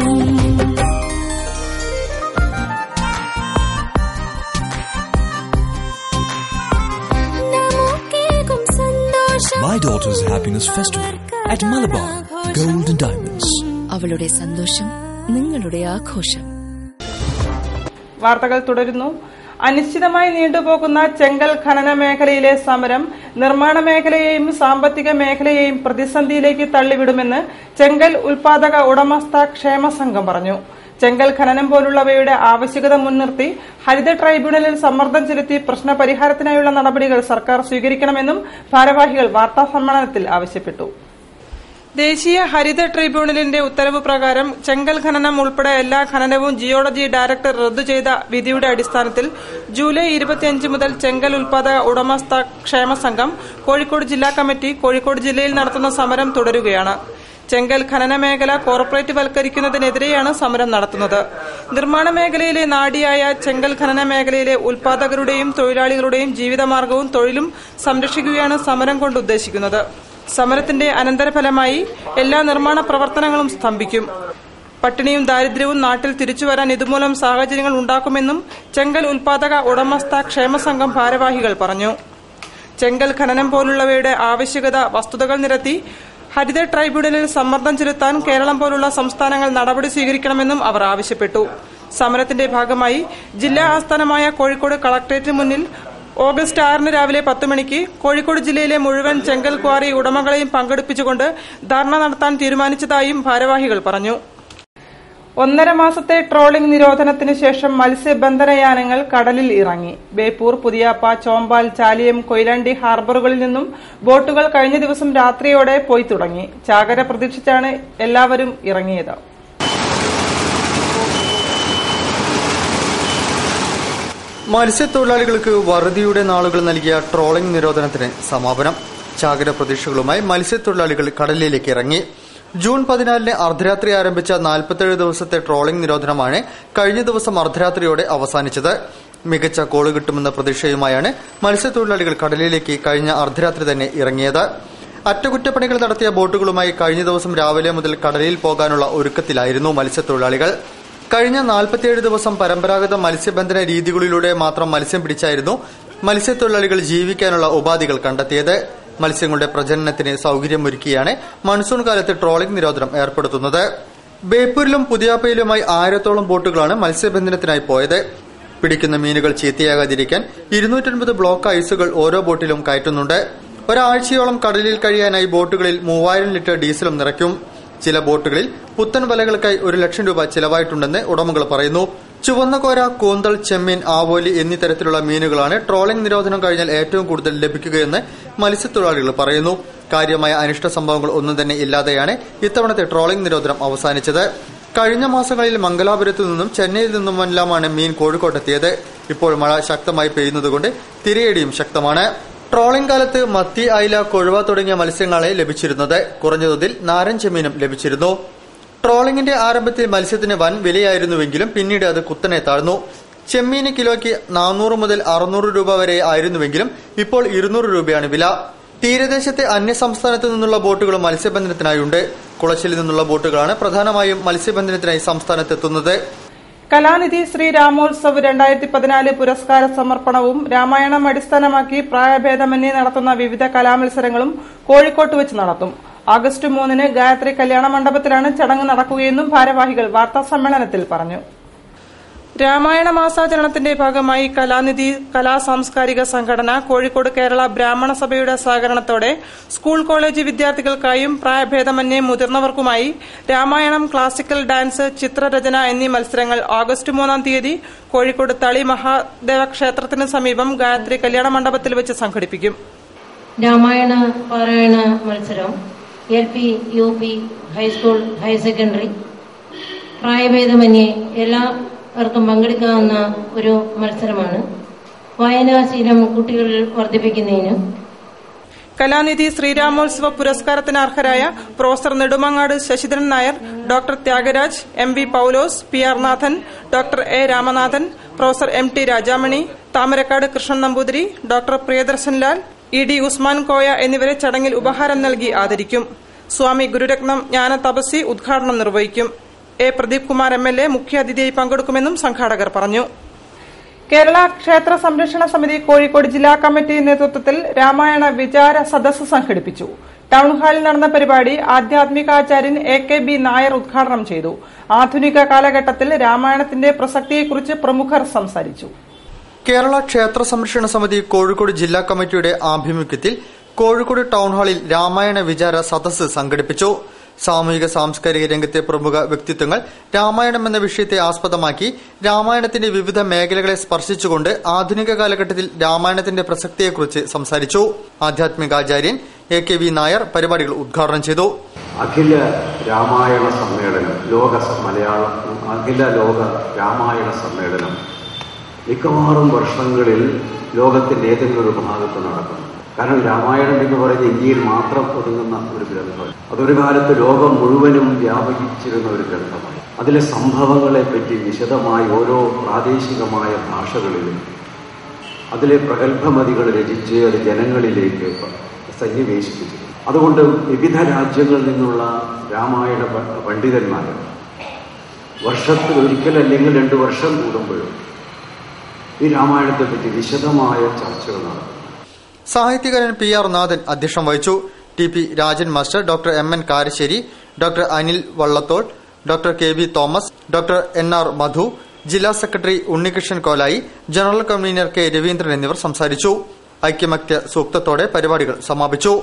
നമുക്കേകും സന്തോഷം My daughter's happiness festival at Malabar Gold and Diamonds. അവളുടെ സന്തോഷം നിങ്ങളുടെ ആഘോഷം വാർത്തകൾ തുടരുന്നു അനിശ്ചിതമായി നീണ്ടുപോകുന്ന ചെങ്കൽ ഖനന മേഖലയിലെ സമരം നിർമ്മാണ മേഖലയെയും സാമ്പത്തിക മേഖലയെയും പ്രതിസന്ധിയിലേക്ക് തള്ളിവിടുമെന്ന് ചെങ്കൽ ഉൽപാദക ഉടമസ്ഥ ക്ഷേമ സംഘം പറഞ്ഞു ചെങ്കൽ ഖനനം പോലുള്ളവയുടെ ആവശ്യകത മുൻനിർത്തി ഹരിത ട്രൈബ്യൂണലിൽ സമ്മർദ്ദം ചെലുത്തി പ്രശ്ന പരിഹാരത്തിനായുള്ള നടപടികൾ സർക്കാർ സ്വീകരിക്കണമെന്നും ഭാരവാഹികൾ വാർത്താസമ്മേളനത്തിൽ ആവശ്യപ്പെട്ടു ദേശീയ ഹരിത ട്രിബ്യൂണലിന്റെ ഉത്തരവ് പ്രകാരം ചെങ്കൽ ഖനനം ഉൾപ്പെടെ എല്ലാ ഖനനവും ജിയോളജി ഡയറക്ടർ റദ്ദു ചെയ്ത വിധിയുടെ അടിസ്ഥാനത്തിൽ ജൂലൈ ഇരുപത്തിയഞ്ച് മുതൽ ചെങ്കൽ ഉൽപാദക ഉടമസ്ഥ ക്ഷേമ സംഘം കോഴിക്കോട് ജില്ലാ കമ്മിറ്റി കോഴിക്കോട് ജില്ലയിൽ നടത്തുന്ന സമരം തുടരുകയാണ് ചെങ്കൽ ഖനന മേഖല കോർപ്പറേറ്റ് വൽക്കരിക്കുന്നതിനെതിരെയാണ് സമരം നടത്തുന്നത് നിർമ്മാണ മേഖലയിലെ നാടിയായ ചെങ്കൽ ഖനന മേഖലയിലെ ഉൽപാദകരുടെയും തൊഴിലാളികളുടെയും ജീവിതമാർഗവും തൊഴിലും സംരക്ഷിക്കുകയാണ് സമരം കൊണ്ട് ഉദ്ദേശിക്കുന്നത് സമരത്തിന്റെ അനന്തരഫലമായി എല്ലാ നിർമ്മാണ പ്രവർത്തനങ്ങളും സ്തംഭിക്കും പട്ടിണിയും ദാരിദ്ര്യവും നാട്ടിൽ തിരിച്ചുവരാൻ ഇതുമൂലം സാഹചര്യങ്ങൾ ഉണ്ടാക്കുമെന്നും ചെങ്കൽ ഉൽപാദക ഉടമസ്ഥ ക്ഷേമ സംഘം ഭാരവാഹികൾ പറഞ്ഞു ചെങ്കൽ ഖനനം പോലുള്ളവയുടെ ആവശ്യകത വസ്തുതകൾ നിരത്തി ഹരിത ട്രൈബ്യൂണലിൽ സമ്മർദ്ദം ചെലുത്താൻ കേരളം പോലുള്ള സംസ്ഥാനങ്ങൾ നടപടി സ്വീകരിക്കണമെന്നും അവർ ആവശ്യപ്പെട്ടു സമരത്തിന്റെ ഭാഗമായി ജില്ലാ ആസ്ഥാനമായ കോഴിക്കോട് കളക്ടറേറ്റിന് മുന്നിൽ ഓഗസ്റ്റ് ആറിന് രാവിലെ പത്ത് മണിക്ക് കോഴിക്കോട് ജില്ലയിലെ മുഴുവൻ ചെങ്കൽ ക്വാറി ഉടമകളെയും പങ്കെടുപ്പിച്ചുകൊണ്ട് ധർണ നടത്താൻ തീരുമാനിച്ചതായും ഭാരവാഹികൾ പറഞ്ഞു ഒന്നര മാസത്തെ ട്രോളിംഗ് നിരോധനത്തിന് ശേഷം മത്സ്യബന്ധനയാനങ്ങൾ കടലിൽ ഇറങ്ങി ബേപ്പൂർ പുതിയാപ്പ ചോമ്പാൽ ചാലിയം കൊയിലാണ്ടി ഹാർബറുകളിൽ നിന്നും ബോട്ടുകൾ കഴിഞ്ഞ ദിവസം രാത്രിയോടെ പോയി തുടങ്ങി ചാകര പ്രതീക്ഷിച്ചാണ് എല്ലാവരും ഇറങ്ങിയത് മത്സ്യത്തൊഴിലാളികൾക്ക് വറുതിയുടെ നാളുകൾ നൽകിയ ട്രോളിംഗ് നിരോധനത്തിന് സമാപനം ചാകര പ്രതീക്ഷകളുമായി മത്സ്യത്തൊഴിലാളികൾ കടലിലേക്ക് ഇറങ്ങി ജൂൺ പതിനാലിന് അർദ്ധരാത്രി ആരംഭിച്ച നാൽപ്പത്തേഴ് ദിവസത്തെ ട്രോളിംഗ് നിരോധനമാണ് കഴിഞ്ഞ ദിവസം അർദ്ധരാത്രിയോടെ അവസാനിച്ചത് മികച്ച കോള് കിട്ടുമെന്ന പ്രതീക്ഷയുമായാണ് മത്സ്യത്തൊഴിലാളികൾ കടലിലേക്ക് കഴിഞ്ഞ അർദ്ധരാത്രി തന്നെ ഇറങ്ങിയത് അറ്റകുറ്റപ്പണികൾ നടത്തിയ ബോട്ടുകളുമായി കഴിഞ്ഞ ദിവസം രാവിലെ മുതൽ കടലിൽ പോകാനുള്ള ഒരുക്കത്തിലായിരുന്നു മത്സ്യത്തൊഴിലാളികൾ കഴിഞ്ഞ നാൽപ്പത്തിയേഴ് ദിവസം പരമ്പരാഗത മത്സ്യബന്ധന രീതികളിലൂടെ മാത്രം മത്സ്യം പിടിച്ചായിരുന്നു മത്സ്യത്തൊഴിലാളികൾ ജീവിക്കാനുള്ള ഉപാധികൾ കണ്ടെത്തിയത് മത്സ്യങ്ങളുടെ പ്രജനനത്തിന് സൌകര്യമൊരുക്കിയാണ് മൺസൂൺ കാലത്ത് ട്രോളിംഗ് നിരോധനം ഏർപ്പെടുത്തുന്നത് ബേപ്പൂരിലും പുതിയാപ്പയിലുമായി ആയിരത്തോളം ബോട്ടുകളാണ് മത്സ്യബന്ധനത്തിനായി പോയത് പിടിക്കുന്ന മീനുകൾ ചീത്തയാകാതിരിക്കാൻ ഇരുന്നൂറ്റൻപത് ബ്ലോക്ക് ഐസുകൾ ഓരോ ബോട്ടിലും കയറ്റുന്നുണ്ട് ഒരാഴ്ചയോളം കടലിൽ കഴിയാനായി ബോട്ടുകളിൽ മൂവായിരം ലിറ്റർ ഡീസലും നിറയ്ക്കും ചില ബോട്ടുകളിൽ പുത്തൻ വലകൾക്കായി ഒരു ലക്ഷം രൂപ ചിലവായിട്ടുണ്ടെന്ന് ഉടമകൾ പറയുന്നു ചുവന്ന കോര കൂന്തൽ ചെമ്മീൻ ആവോലി എന്നീ തരത്തിലുള്ള മീനുകളാണ് ട്രോളിംഗ് നിരോധനം കഴിഞ്ഞാൽ ഏറ്റവും കൂടുതൽ ലഭിക്കുകയെന്ന് മത്സ്യത്തൊഴിലാളികൾ പറയുന്നു കാര്യമായ അനിഷ്ട സംഭവങ്ങൾ ഒന്നും തന്നെ ഇല്ലാതെയാണ് ഇത്തവണത്തെ ട്രോളിംഗ് നിരോധനം അവസാനിച്ചത് കഴിഞ്ഞ മാസങ്ങളിൽ മംഗലാപുരത്തു നിന്നും ചെന്നൈയിൽ നിന്നുമെല്ലാമാണ് മീൻ കോഴിക്കോട്ടെത്തിയത് ഇപ്പോൾ മഴ ശക്തമായി പെയ്യുന്നതുകൊണ്ട് തിരയടിയും ശക്തമാണ് ട്രോളിംഗ് കാലത്ത് മത്തി അയില കൊഴുവ തുടങ്ങിയ മത്സ്യങ്ങളെ ലഭിച്ചിരുന്നത് കുറഞ്ഞ തോതിൽ നാരൻ ചെമ്മീനും ലഭിച്ചിരുന്നു ട്രോളിംഗിന്റെ ആരംഭത്തിൽ മത്സ്യത്തിന് വൻ വിലയായിരുന്നുവെങ്കിലും പിന്നീട് അത് കുത്തനെ താഴ്ന്നു ചെമ്മീന് കിലോയ്ക്ക് നാനൂറ് മുതൽ അറുന്നൂറ് രൂപ വരെ ആയിരുന്നുവെങ്കിലും ഇപ്പോൾ ഇരുന്നൂറ് രൂപയാണ് വില തീരദേശത്തെ അന്യ സംസ്ഥാനത്തു നിന്നുള്ള ബോട്ടുകളും മത്സ്യബന്ധനത്തിനായുണ്ട് കുളശ്ശിയിൽ നിന്നുള്ള ബോട്ടുകളാണ് പ്രധാനമായും മത്സ്യബന്ധനത്തിനായി സംസ്ഥാനത്തെത്തുന്നത് കലാനിധി ശ്രീ രാമോത്സവ് രണ്ടായിരത്തി പതിനാല് പുരസ്കാര സമർപ്പണവും രാമായണം അടിസ്ഥാനമാക്കി പ്രായഭേദമന്യേ നടത്തുന്ന വിവിധ കലാമത്സരങ്ങളും കോഴിക്കോട്ട് വെച്ച് നടത്തും ആഗസ്റ്റ് മൂന്നിന് ഗായത്രി കല്യാണ മണ്ഡപത്തിലാണ് ചടങ്ങ് നടക്കുകയെന്നും ഭാരവാഹികൾ വാർത്താ സമ്മേളനത്തിൽ പറഞ്ഞു രാമായണ മാസാചരണത്തിന്റെ ഭാഗമായി കലാനിധി കലാ സാംസ്കാരിക സംഘടന കോഴിക്കോട് കേരള ബ്രാഹ്മണ സഭയുടെ സഹകരണത്തോടെ സ്കൂൾ കോളേജ് വിദ്യാർത്ഥികൾക്കായും പ്രായഭേദമന്യേ മുതിർന്നവർക്കുമായി രാമായണം ക്ലാസിക്കൽ ഡാൻസ് ചിത്രരചന എന്നീ മത്സരങ്ങൾ ആഗസ്റ്റ് മൂന്നാം തീയതി കോഴിക്കോട് തളി മഹാദേവ ക്ഷേത്രത്തിന് സമീപം ഗായത്രി കല്യാണ മണ്ഡപത്തിൽ വെച്ച് സംഘടിപ്പിക്കും രാമായണ പാരായണ മത്സരം L P U P high school higher secondary പ്രായഭേദമന്യേ എല്ലാവർക്കും പങ്കെടുക്കാവുന്ന ഒരു മത്സരമാണ് വായനാശീലം കുട്ടികളിൽ വർദ്ധിപ്പിക്കുന്നതിനും കലാനിധി ശ്രീരാമോത്സവ പുരസ്കാരത്തിന് അർഹരായ professor Nedumangad Sasidharan Nair doctor Thyagaraj M V Paulose P R Nathan doctor A Ramanathan professor M T Rajamani Thamarakkad Krishnan Namboothiri doctor Priyadarshan Lal E D Usman Koya എന്നിവരെ ചടങ്ങിൽ ഉപഹാരം നൽകി ആദരിക്കും സ്വാമി ഗുരുരത്നം ജ്ഞാന തപസി ഉദ്ഘാടനം നിർവഹിക്കും A Pradeep Kumar M L A മുഖ്യാതിഥിയായി പങ്കെടുക്കുമെന്നും സംഘാടകർ പറഞ്ഞു കേരള ക്ഷേത്ര സംരക്ഷണ സമിതി കോഴിക്കോട് ജില്ലാ കമ്മിറ്റി നേതൃത്വത്തിൽ രാമായണ വിചാര സദസ്സ് സംഘടിപ്പിച്ചു ടൗൺ ഹാളിൽ നടന്ന പരിപാടി ആധ്യാത്മികാചാര്യൻ എ കെ ബി നായർ ഉദ്ഘാടനം ചെയ്തു ആധുനിക കാലഘട്ടത്തിൽ രാമായണത്തിന്റെ പ്രസക്തിയെക്കുറിച്ച് പ്രമുഖർ സംസാരിച്ചു കേരള ക്ഷേത്ര സംരക്ഷണ സമിതി കോഴിക്കോട് ജില്ലാ കമ്മിറ്റിയുടെ ആഭിമുഖ്യത്തിൽ കോഴിക്കോട് ടൗൺ ഹാളിൽ രാമായണ വിചാര സദസ്സ് സംഘടിപ്പിച്ചു സാമൂഹിക സാംസ്കാരിക രംഗത്തെ പ്രമുഖ വ്യക്തിത്വങ്ങൾ രാമായണം എന്ന വിഷയത്തെ ആസ്പദമാക്കി രാമായണത്തിന്റെ വിവിധ മേഖലകളെ സ്പർശിച്ചുകൊണ്ട് ആധുനിക കാലഘട്ടത്തിൽ രാമായണത്തിന്റെ പ്രസക്തിയെക്കുറിച്ച് സംസാരിച്ചു ആധ്യാത്മികാചാര്യൻ എ കെ വി നായർ പരിപാടികൾ ഉദ്ഘാടനം ചെയ്തു അഖില രാമായണ സമ്മേളനം ലോക സ- മലയാള അഖില ലോക രാമായണ സമ്മേളനം മിക്കവാറും വർഷങ്ങളിൽ ലോകത്തിന്റെ ഏതെങ്കിലും ഒരു ഭാഗത്ത് നടക്കുന്നു കാരണം രാമായണം എന്ന് പറയുന്നത് ഇന്ത്യയിൽ മാത്രം ഒതുങ്ങുന്ന ഒരു ഗ്രന്ഥമാണ് അതൊരു കാലത്ത് ലോകം മുഴുവനും വ്യാപരിച്ചിരുന്ന ഒരു ഗ്രന്ഥമാണ് അതിലെ സംഭവങ്ങളെ പറ്റി വിശദമായി ഓരോ പ്രാദേശികമായ ഭാഷകളിലും അതിലെ പ്രഗത്ഭമതികൾ രചിച്ച് അത് ജനങ്ങളിലേക്ക് സന്നിവേശിപ്പിച്ചു അതുകൊണ്ട് വിവിധ രാജ്യങ്ങളിൽ നിന്നുള്ള രാമായണ പ- പണ്ഡിതന്മാർ വർഷത്തിൽ ഒരിക്കലല്ലെങ്കിൽ രണ്ട് വർഷം കൂടുമ്പോഴും ഈ രാമായണത്തെ പറ്റി വിശദമായ ചർച്ചകൾ നടത്തും സാഹിത്യകാരൻ പി ആർ നാഥൻ അധ്യക്ഷം വഹിച്ചു T P Rajan master doctor M N Karassery doctor Anil Vallathol doctor K V Thomas doctor N R Madhu ജില്ലാ secretary Unnikrishnan Kolayi general convener K Raveendran എന്നിവർ സംസാരിച്ചു ഐക്യമത്യ സൂക്തത്തോടെ പരിപാടികൾ സമാപിച്ചു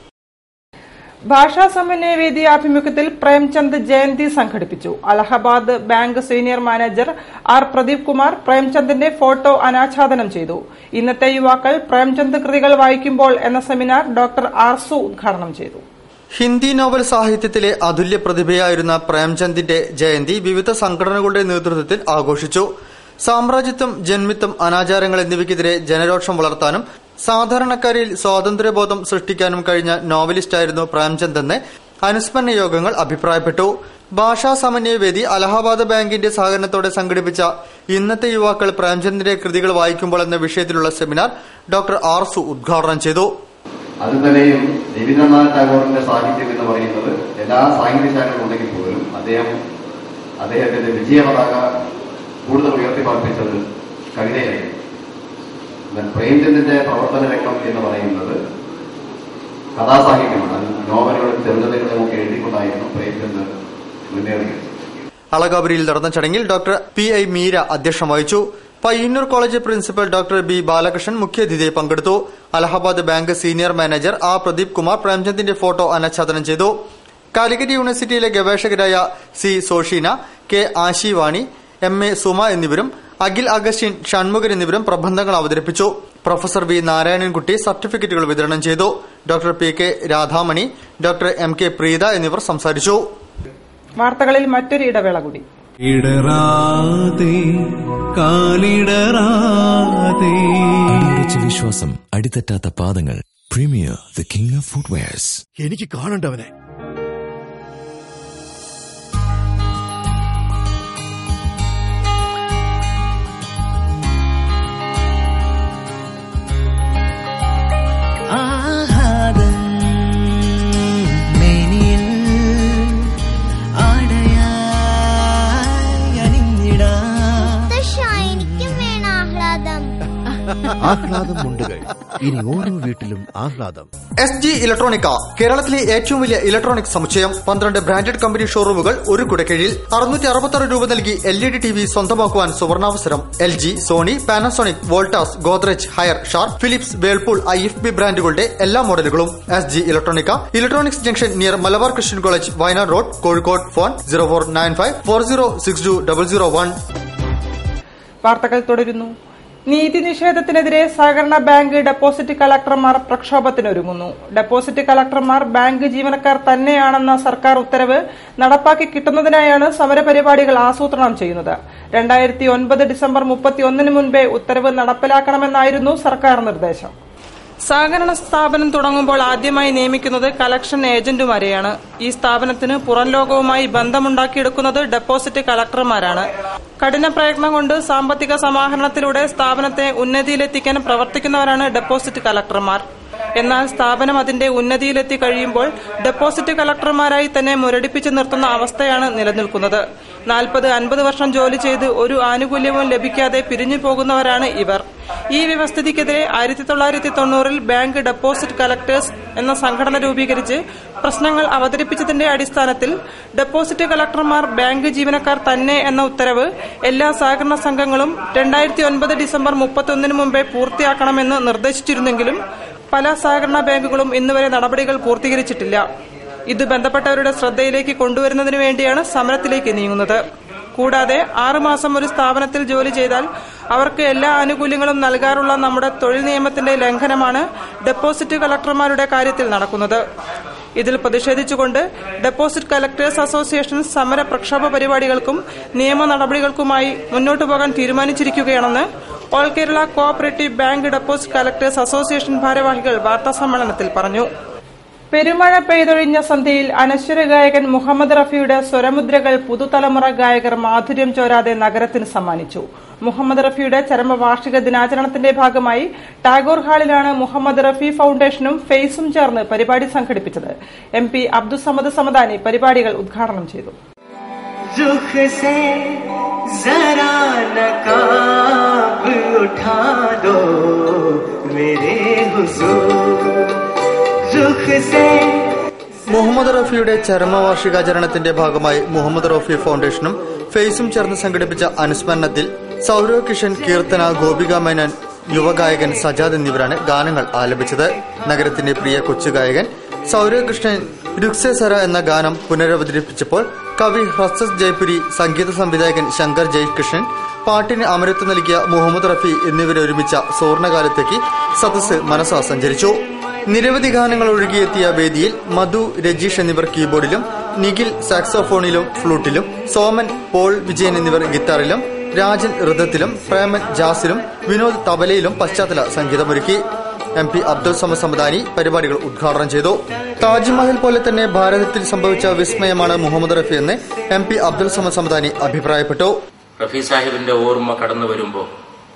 ഭാഷാ സമന്വയ വേദി ആഭിമുഖ്യത്തിൽ പ്രേംചന്ദ് ജയന്തി സംഘടിപ്പിച്ചു Allahabad bank senior manager R Pradeep Kumar പ്രേംചന്ദിന്റെ ഫോട്ടോ അനാച്ഛാദനം ചെയ്തു ഇന്നത്തെ യുവാക്കൾ പ്രേംചന്ദ് കൃതികൾ വായിക്കുമ്പോൾ എന്ന സെമിനാർ ഡോക്ടർ ആർസു ഉദ്ഘാടനം ചെയ്തു ഹിന്ദി നോവൽ സാഹിത്യത്തിലെ അതുല്യ പ്രതിഭയായിരുന്ന പ്രേംചന്ദിന്റെ ജയന്തി വിവിധ സംഘടനകളുടെ നേതൃത്വത്തിൽ ആഘോഷിച്ചു സാമ്രാജ്യത്വം ജന്മിത്വം അനാചാരങ്ങൾ എന്നിവയ്ക്കെതിരെ ജനരോഷം വളർത്താനും സാധാരണക്കാരിൽ സ്വാതന്ത്ര്യബോധം സൃഷ്ടിക്കാനും കഴിഞ്ഞ നോവലിസ്റ്റായിരുന്നു പ്രേംചന്ദ് എന്ന് അനുസ്മരണ യോഗങ്ങൾ അഭിപ്രായപ്പെട്ടു ഭാഷാ സമന്വയ വേദി അലഹാബാദ് ബാങ്കിന്റെ സഹകരണത്തോടെ സംഘടിപ്പിച്ച ഇന്നത്തെ യുവാക്കൾ പ്രേംചന്ദിന്റെ കൃതികൾ വായിക്കുമ്പോൾ എന്ന വിഷയത്തിലുള്ള സെമിനാർ ഡോക്ടർ ആർസു ഉദ്ഘാടനം ചെയ്തു അത് തന്നെയും രവീന്ദ്രനാഥ് ടാഗോറിന്റെ സാഹിത്യം എന്ന് പറയുന്നത് എല്ലാ സാഹിത്യശാലകളും ഉണ്ടെങ്കിൽ പോലും അദ്ദേഹം അദ്ദേഹത്തിന്റെ വിജയപതാക കൂടുതൽ ഉയർത്തിപ്പാർപ്പിച്ചത് കവിതയായിരുന്നു എന്നാൽ പ്രേംചന്ദിന്റെ പ്രവർത്തന രംഗം എന്ന് പറയുന്നത് കഥാസാഹിത്യമാണ് അത് നോവലുകളും ചെറുകഥകളും ഒക്കെ എഴുതിക്കൊണ്ടായിരുന്നു പ്രേംചന്ദ് മുന്നേറിയത് അളകാപുരിയിൽ നടന്ന ചടങ്ങിൽ ഡോക്ടർ പി ഐ മീര അധ്യക്ഷം വഹിച്ചു Payyanur college principal doctor B Balakrishnan മുഖ്യാതിഥിയായി പങ്കെടുത്തു Allahabad bank senior manager R Pradeep Kumar പ്രേംചന്ദിന്റെ ഫോട്ടോ അനാച്ഛാദനം ചെയ്തു കാലിക്കറ്റ് യൂണിവേഴ്സിറ്റിയിലെ ഗവേഷകരായ C Sosheena K Ashivani M A Suma എന്നിവരും അഖിൽ അഗസ്റ്റിൻ ഷൺമുഖൻ എന്നിവരും പ്രബന്ധങ്ങൾ അവതരിപ്പിച്ചു പ്രൊഫസർ വി നാരായണൻകുട്ടി സർട്ടിഫിക്കറ്റുകൾ വിതരണം ചെയ്തു doctor P K Radhamani doctor M K Preetha എന്നിവർ സംസാരിച്ചു വാർത്തകളിൽ മറ്റൊരു ഇടവേള കൂടി ഇടറാതെ കാലിടറാതെ അടിയുറച്ച വിശ്വാസം അടിതെറ്റാത്ത പാദങ്ങൾ premier the king of footwears എനിക്ക് കാണണ്ടവനെ ആഹ്ലാദം മേനിയിൽ ആടയായി അണിഞ്ഞിടാം എനിക്കും വേണം ആഹ്ലാദം ആഹ്ലാദം മുണ്ടുകൾ ഇനി ഓരോ വീട്ടിലും ആഹ്ലാദം എസ് ജി ഇലക്ട്രോണിക്ക കേരളത്തിലെ ഏറ്റവും വലിയ ഇലക്ട്രോണിക് സമുച്ചയം പന്ത്രണ്ട് ബ്രാൻഡഡ് കമ്പനി ഷോറൂമുകൾ ഒരു കുടക്കീഴിൽ അറുന്നൂറ്റി അറുപത്തി രൂപ നൽകി L E D T V സ്വന്തമാക്കുവാൻ സുവർണാവസരം L G Sony Panasonic Voltas Godrej Haier Sharp Philips Whirlpool I F B ബ്രാൻഡുകളുടെ എല്ലാ മോഡലുകളും S G Electronica electronics junction near Malabar Christian college Wayanad road Kozhikode phone zero four nine five four zero six two double zero one വാർത്തകൾ തുടരുന്നു നീതി നിഷേധത്തിനെതിരെ സഹകരണ ബാങ്ക് ഡെപ്പോസിറ്റ് കളക്ടർമാർ പ്രക്ഷോഭത്തിനൊരുങ്ങുന്നു ഡെപ്പോസിറ്റ് കളക്ടർമാർ ബാങ്ക് ജീവനക്കാർ തന്നെയാണെന്ന സർക്കാർ ഉത്തരവ് നടപ്പാക്കി കിട്ടുന്നതിനായാണ് സമരപരിപാടികൾ ആസൂത്രണം ചെയ്യുന്നത് രണ്ടായിരത്തി ഒൻപത് ഡിസംബർ മുപ്പത്തിയൊന്നിന് മുൻപേ ഉത്തരവ് നടപ്പിലാക്കണമെന്നായിരുന്നു സർക്കാർ നിർദ്ദേശം സഹകരണ സ്ഥാപനം തുടങ്ങുമ്പോൾ ആദ്യമായി നിയമിക്കുന്നത് കലക്ഷൻ ഏജന്റുമാരെയാണ് ഈ സ്ഥാപനത്തിന് പുറം ലോകവുമായി ബന്ധമുണ്ടാക്കിയെടുക്കുന്നത് ഡെപ്പോസിറ്റ് കളക്ടർമാരാണ് കഠിന പ്രയത്നം കൊണ്ട് സാമ്പത്തിക സമാഹരണത്തിലൂടെ സ്ഥാപനത്തെ ഉന്നതിയിലെത്തിക്കാൻ പ്രവർത്തിക്കുന്നവരാണ് ഡെപ്പോസിറ്റ് കളക്ടർമാർ എന്നാൽ സ്ഥാപനം അതിന്റെ ഉന്നതിയിലെത്തി കഴിയുമ്പോൾ ഡെപ്പോസിറ്റ് കളക്ടർമാരായി തന്നെ മുരടിപ്പിച്ചു നിർത്തുന്ന അവസ്ഥയാണ് നിലനിൽക്കുന്നത് നാൽപ്പത് അൻപത് വർഷം ജോലി ചെയ്ത് ഒരു ആനുകൂല്യവും ലഭിക്കാതെ പിരിഞ്ഞു പോകുന്നവരാണ് ഇവർ ഈ വ്യവസ്ഥിതിക്കെതിരെ ആയിരത്തി തൊള്ളായിരത്തി തൊണ്ണൂറിൽ ബാങ്ക് ഡെപ്പോസിറ്റ് കളക്ടേഴ്സ് എന്ന സംഘടന രൂപീകരിച്ച് പ്രശ്നങ്ങൾ അവതരിപ്പിച്ചതിന്റെ അടിസ്ഥാനത്തിൽ ഡെപ്പോസിറ്റ് കളക്ടർമാർ ബാങ്ക് ജീവനക്കാർ തന്നെ എന്ന ഉത്തരവ് എല്ലാ സഹകരണ സംഘങ്ങളും രണ്ടായിരത്തി ഒൻപത് ഡിസംബർ മുപ്പത്തൊന്നിന് മുമ്പേ പൂർത്തിയാക്കണമെന്ന് നിർദ്ദേശിച്ചിരുന്നെങ്കിലും പല സഹകരണ ബാങ്കുകളും ഇന്നുവരെ നടപടികൾ പൂർത്തീകരിച്ചിട്ടില്ല ഇത് ബന്ധപ്പെട്ടവരുടെ ശ്രദ്ധയിലേക്ക് കൊണ്ടുവരുന്നതിനു വേണ്ടിയാണ് സമരത്തിലേക്ക് നീങ്ങുന്നത് കൂടാതെ ആറുമാസം ഒരു സ്ഥാപനത്തിൽ ജോലി ചെയ്താൽ അവർക്ക് എല്ലാ ആനുകൂല്യങ്ങളും നൽകാറുള്ള നമ്മുടെ തൊഴിൽ നിയമത്തിന്റെ ലംഘനമാണ് ഡെപ്പോസിറ്റ് കളക്ടർമാരുടെ കാര്യത്തിൽ നടക്കുന്നത് ഇതിൽ പ്രതിഷേധിച്ചുകൊണ്ട് ഡെപ്പോസിറ്റ് കളക്ടേഴ്സ് അസോസിയേഷൻ സമര പ്രക്ഷോഭ പരിപാടികൾക്കും നിയമ നടപടികൾക്കുമായി മുന്നോട്ടു പോകാൻ തീരുമാനിച്ചിരിക്കുകയാണെന്ന് all Kerala cooperative bank deposit collectors association ഭാരവാഹികൾ വാർത്താസമ്മേളനത്തിൽ പറഞ്ഞു പെരുമഴ പെയ്തൊഴിഞ്ഞ സന്ധ്യയിൽ അനശ്വര ഗായകൻ മുഹമ്മദ് റഫിയുടെ സ്വരമുദ്രകൾ പുതുതലമുറ ഗായകർ മാധുര്യം ചോരാതെ നഗരത്തിന് സമ്മാനിച്ചു മുഹമ്മദ് റഫിയുടെ ചരമവാർഷിക ദിനാചരണത്തിന്റെ ഭാഗമായി ടാഗോർ ഹാളിലാണ് മുഹമ്മദ് റഫി ഫൌണ്ടേഷനും ഫെയ്സും ചേർന്ന് പരിപാടി സംഘടിപ്പിച്ചത് എം പി അബ്ദുസമദ് സമദാനി പരിപാടികൾ ഉദ്ഘാടനം ചെയ്തു रुख से जरा नकाब उठा दो मेरे हुजूर रुख से മുഹമ്മദ് റഫിയുടെ ചരമവാർഷികാചരണത്തിന്റെ ഭാഗമായി മുഹമ്മദ് റഫി ഫൗണ്ടേഷനും ഫെയ്സും ചേർന്ന് സംഘടിപ്പിച്ച അനുസ്മരണത്തിൽ സൗരവ് കിഷൻ കീർത്തന ഗോപിക മേനൻ യുവഗായകൻ സജാദ് എന്നിവരാണ് ഗാനങ്ങൾ ആലപിച്ചത് നഗരത്തിന്റെ പ്രിയ കൊച്ചുഗായകൻ സൗരവ് കൃഷ്ണൻ രുക്സെ സര എന്ന ഗാനം പുനരവതരിപ്പിച്ചപ്പോൾ കവി ഹ്രസസ് ജയ്പുരി സംഗീത സംവിധായകൻ ശങ്കർ ജയകൃഷ്ണൻ പാട്ടിന് അമരത്വം നൽകിയ മുഹമ്മദ് റഫി എന്നിവരെ ഒരുമിച്ച സുവർണകാലത്തേക്ക് സദസ് മനസ്സാ സഞ്ചരിച്ചു നിരവധി ഗാനങ്ങൾ ഒഴുകിയെത്തിയ വേദിയിൽ മധു രജീഷ് എന്നിവർ കീബോർഡിലും നിഖിൽ സാക്സോഫോണിലും ഫ്ലൂട്ടിലും സോമൻ പോൾ വിജയൻ എന്നിവർ ഗിത്താറിലും രാജൻ ഋതത്തിലും പ്രേമൻ ജാസിലും വിനോദ് തബലയിലും പശ്ചാത്തല സംഗീതമൊരുക്കി എം പി അബ്ദുൾ സമദ് സമദാനി പരിപാടികൾ ഉദ്ഘാടനം ചെയ്തു താജ്മഹൽ പോലെ തന്നെ ഭാരതത്തിൽ സംഭവിച്ച വിസ്മയമാണ് മുഹമ്മദ് റഫി എന്ന് എം പി അബ്ദുൾ സമദ് സമദാനി അഭിപ്രായപ്പെട്ടു റഫി സാഹിബിന്റെ ഓർമ്മ കടന്നു വരുമ്പോൾ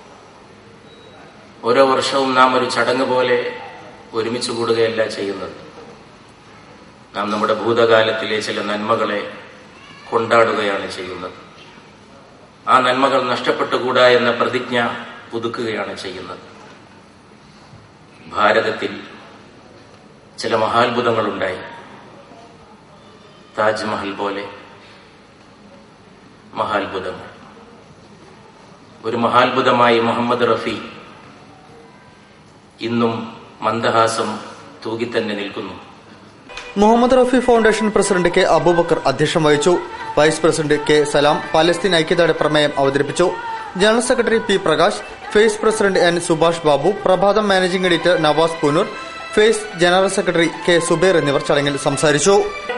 ഓരോ വർഷവും നാം ഒരു ചടങ്ങ് പോലെ ഒരുമിച്ച് കൂടുകയല്ല ചെയ്യുന്നത് നാം നമ്മുടെ ഭൂതകാലത്തിലെ ചില നന്മകളെ കൊണ്ടാടുകയാണ് ചെയ്യുന്നത് ആ നന്മകൾ നഷ്ടപ്പെട്ടുകൂടാ എന്ന പ്രതിജ്ഞ പുതുക്കുകയാണ് ചെയ്യുന്നത് ഭാരതത്തിൽ ചില മഹാത്ഭുതങ്ങളുണ്ടായി താജ്മഹൽ പോലെ മഹാത്ഭുതങ്ങൾ ഒരു മഹാത്ഭുതമായി മുഹമ്മദ് റഫി ഇന്നും മന്ദഹാസം തൂകിത്തന്നെ നിൽക്കുന്നു Muhammad Rafi foundation president K Abubacker അധ്യക്ഷം വഹിച്ചു vice president K Salam Palestine ഐക്യതയുടെ പ്രമേയം അവതരിപ്പിച്ചു general secretary P Prakash FACE president N Subhash Babu Prabhatham managing editor Navas Poonoor FACE general secretary K Suber എന്നിവർ ചടങ്ങിൽ സംസാരിച്ചു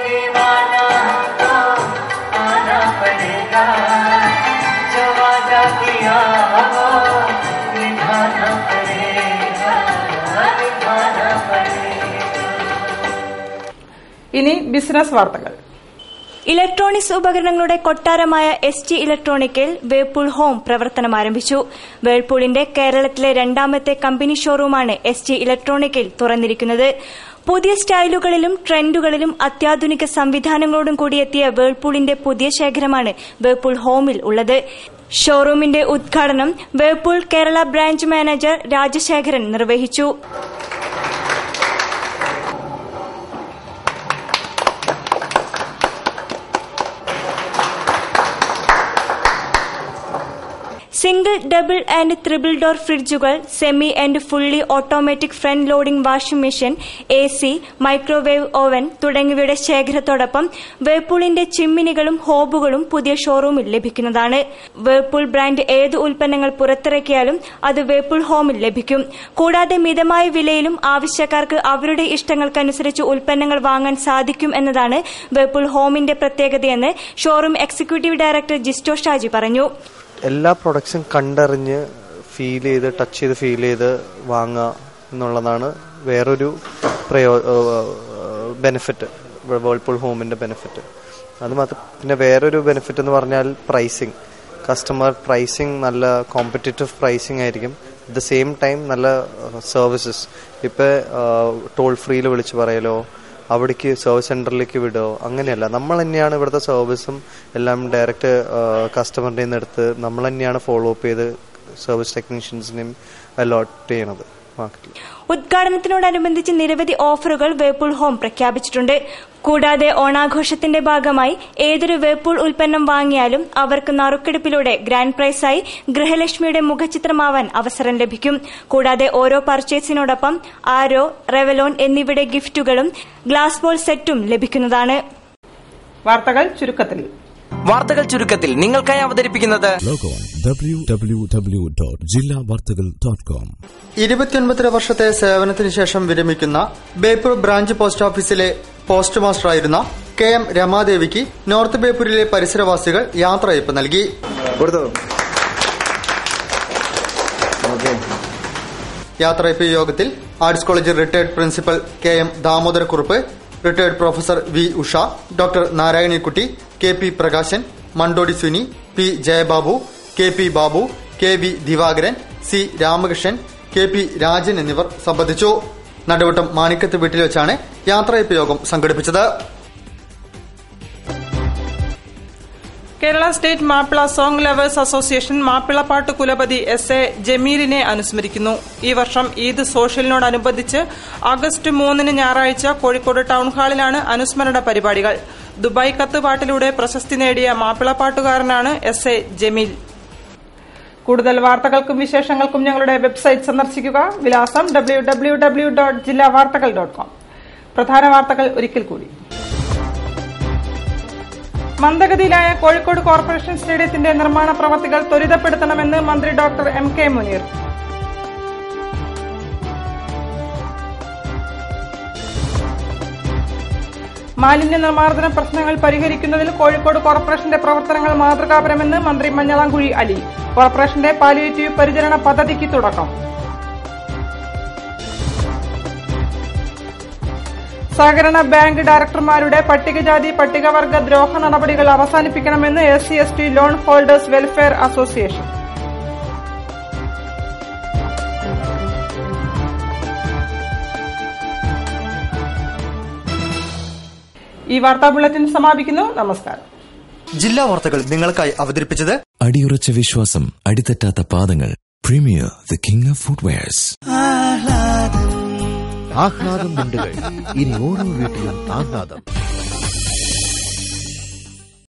ഇനി ബിസിനസ് വാർത്തകൾ ഇലക്ട്രോണിക്സ് ഉപകരണങ്ങളുടെ കൊട്ടാരമായ എസ് ടി ഇലക്ട്രോണിക്കിൽ വേൾപൂൾ ഹോം പ്രവർത്തനം ആരംഭിച്ചു വേൾപൂളിന്റെ കേരളത്തിലെ രണ്ടാമത്തെ കമ്പനി ഷോറൂമാണ് എസ് ടി ഇലക്ട്രോണിക്കിൽ തുറന്നിരിക്കുന്നത് പുതിയ സ്റ്റൈലുകളിലും ട്രെൻഡുകളിലും അത്യാധുനിക സംവിധാനങ്ങളോടും കൂടിയെത്തിയ വേൾപൂളിന്റെ പുതിയ ശേഖരമാണ് വേൾപൂൾ ഹോമിൽ ഉള്ളത് ഷോറൂമിന്റെ ഉദ്ഘാടനം Whirlpool Kerala branch manager Rajasekharan നിർവഹിച്ചു single double and triple door ഫ്രിഡ്ജുകൾ semi and fully automatic front loading washing machine A C microwave oven തുടങ്ങിയവയുടെ ശേഖരത്തോടൊപ്പം വേൾപൂളിന്റെ ചിമ്മിനികളും ഹോബുകളും പുതിയ ഷോറൂമിൽ ലഭിക്കുന്നതാണ് വേൾപൂൾ ബ്രാൻഡ് ഏത് ഉൽപ്പന്നങ്ങൾ പുറത്തിറക്കിയാലും അത് വേൾപൂൾ ഹോമിൽ ലഭിക്കും കൂടാതെ മിതമായ വിലയിലും ആവശ്യക്കാർക്ക് അവരുടെ ഇഷ്ടങ്ങൾക്കനുസരിച്ച് ഉൽപ്പന്നങ്ങൾ വാങ്ങാൻ സാധിക്കും എന്നതാണ് വേൾപൂൾ ഹോമിന്റെ പ്രത്യേകതയെന്ന് showroom executive director Jisto Shaji പറഞ്ഞു എല്ലാ പ്രൊഡക്ട്സും കണ്ടറിഞ്ഞ് ഫീൽ ചെയ്ത് ടച്ച് ചെയ്ത് ഫീൽ ചെയ്ത് വാങ്ങുക എന്നുള്ളതാണ് വേറൊരു പ്രയോ ബെനിഫിറ്റ് വേൾപൂൾ ഹോമിന്റെ ബെനിഫിറ്റ് അത് മാത്രം പിന്നെ വേറൊരു ബെനിഫിറ്റ് എന്ന് പറഞ്ഞാൽ പ്രൈസിങ് കസ്റ്റമർ പ്രൈസിങ് നല്ല കോമ്പറ്റേറ്റീവ് പ്രൈസിങ് ആയിരിക്കും അറ്റ് ദ സെയിം ടൈം നല്ല സർവീസസ് ഇപ്പം ടോൾ ഫ്രീയിൽ വിളിച്ച് പറയലോ അവിടേക്ക് സർവീസ് സെന്ററിലേക്ക് വിടുകയോ അങ്ങനെയല്ല നമ്മൾ തന്നെയാണ് ഇവിടുത്തെ സർവീസും എല്ലാം ഡയറക്റ്റ് കസ്റ്റമറിൻ്റെ നിന്ന് എടുത്ത് നമ്മൾ തന്നെയാണ് ഫോളോ അപ്പ് ചെയ്ത് സർവീസ് ടെക്നീഷ്യൻസിനെയും അലോട്ട് ചെയ്യണത് മാർക്കറ്റിൽ ഉദ്ഘാടനത്തിനോടനുബന്ധിച്ച് നിരവധി ഓഫറുകൾ വേൾപൂൾ ഹോം പ്രഖ്യാപിച്ചിട്ടുണ്ട് കൂടാതെ ഓണാഘോഷത്തിന്റെ ഭാഗമായി ഏതൊരു വേൾപൂൾ ഉൽപ്പന്നം വാങ്ങിയാലും അവർക്ക് നറുക്കെടുപ്പിലൂടെ ഗ്രാൻഡ് പ്രൈസായി ഗൃഹലക്ഷ്മിയുടെ മുഖചിത്രമാവാൻ അവസരം ലഭിക്കും കൂടാതെ ഓരോ പർച്ചേസിനോടൊപ്പം ആരോ റെവലോൺ എന്നിവയുടെ ഗിഫ്റ്റുകളും ഗ്ലാസ് ബോൾ സെറ്റും ലഭിക്കുന്നതാണ് വാർത്തകൾ ചുരുക്കത്തിൽ വാർത്തകൾ ചുരുക്കത്തിൽ നിങ്ങൾക്കായി അവതരിപ്പിക്കുന്നത് www.jillavartagal.com ഇരുപത്തിയൊൻപതര വർഷത്തെ സേവനത്തിന് ശേഷം വിരമിക്കുന്ന Beypore branch post office post മാസ്റ്ററായിരുന്ന കെ എം രമാദേവിക്ക് നോർത്ത് ബേപ്പൂരിലെ പരിസരവാസികൾ യാത്രയയപ്പ് നൽകി യാത്രയപ്പ് യോഗത്തിൽ arts college retired principal K M Damodarakurup retired professor V Usha doctor Narayanikutty K P Prakashan Mandodi Suni P Jayababu K P Babu K V Divakaran C Ramakrishnan K P Rajan എന്നിവർ സംബന്ധിച്ചു നടുവട്ടം മാണിക്കത്ത് വീട്ടിൽ വെച്ചാണ് യാത്രയപ്പ് യോഗം സംഘടിപ്പിച്ചത് Kerala state Mappila song lovers association മാപ്പിളപ്പാട്ട് കുലപതി എസ് എ ജമീലിനെ അനുസ്മരിക്കുന്നു ഈ വർഷം ഈദ് സോഷ്യലിനോടനുബന്ധിച്ച് ആഗസ്റ്റ് മൂന്നിന് ഞായറാഴ്ച കോഴിക്കോട് ടൗൺ ഹാളിലാണ് അനുസ്മരണ പരിപാടികൾ ദുബായ് കത്ത് പാട്ടിലൂടെ പ്രശസ്തി നേടിയ മാപ്പിളപ്പാട്ടുകാരനാണ് എസ് എ ജമീൽ കൂടുതൽ വാർത്തകൾക്കും വിശേഷങ്ങൾക്കും ഞങ്ങളുടെ വെബ്സൈറ്റ് സന്ദർശിക്കുക വിലാസം ഡബ്ല്യൂ ഡബ്ല്യൂ ഡബ്ല്യൂ ഡോട്ട് ജില്ലാ വാർത്തകൾ ഡോട്ട് കോം പ്രധാന വാർത്തകൾ ഒരിക്കൽ കൂടി മന്ദഗതിയിലായ കോഴിക്കോട് കോർപ്പറേഷൻ സ്റ്റേഡിയത്തിന്റെ നിർമ്മാണ പ്രവർത്തികൾ ത്വരിതപ്പെടുത്തണമെന്ന് മന്ത്രി ഡോക്ടർ എം കെ മുനീർ മാലിന്യ നിർമ്മാർജ്ജന പ്രശ്നങ്ങൾ പരിഹരിക്കുന്നതിൽ കോഴിക്കോട് കോർപ്പറേഷന്റെ പ്രവർത്തനങ്ങൾ മാതൃകാപരമെന്ന് മന്ത്രി മഞ്ഞളാംകുഴി അലി കോർപ്പറേഷന്റെ പാലിയേറ്റീവ് പരിചരണ പദ്ധതിക്ക് തുടക്കം സഹകരണ ബാങ്ക് ഡയറക്ടർമാരുടെ പട്ടികജാതി പട്ടികവർഗ ദ്രോഹ നടപടികൾ അവസാനിപ്പിക്കണമെന്ന് S C S T loan holders welfare association ഈ വാർത്താ ബുള്ളറ്റിൻ സമാപിക്കുന്നു നമസ്കാരം ജില്ലാ വാർത്തകൾ നിങ്ങൾക്കായി അവതരിപ്പിച്ചത് അടിയുറച്ച വിശ്വാസം അടിതെറ്റാത്ത പാദങ്ങൾ premier the king of footwears ആഹ്ലാദം മുണ്ടുകൾ ഇനി ഓരോ വീട്ടിലും ആഹ്ലാദം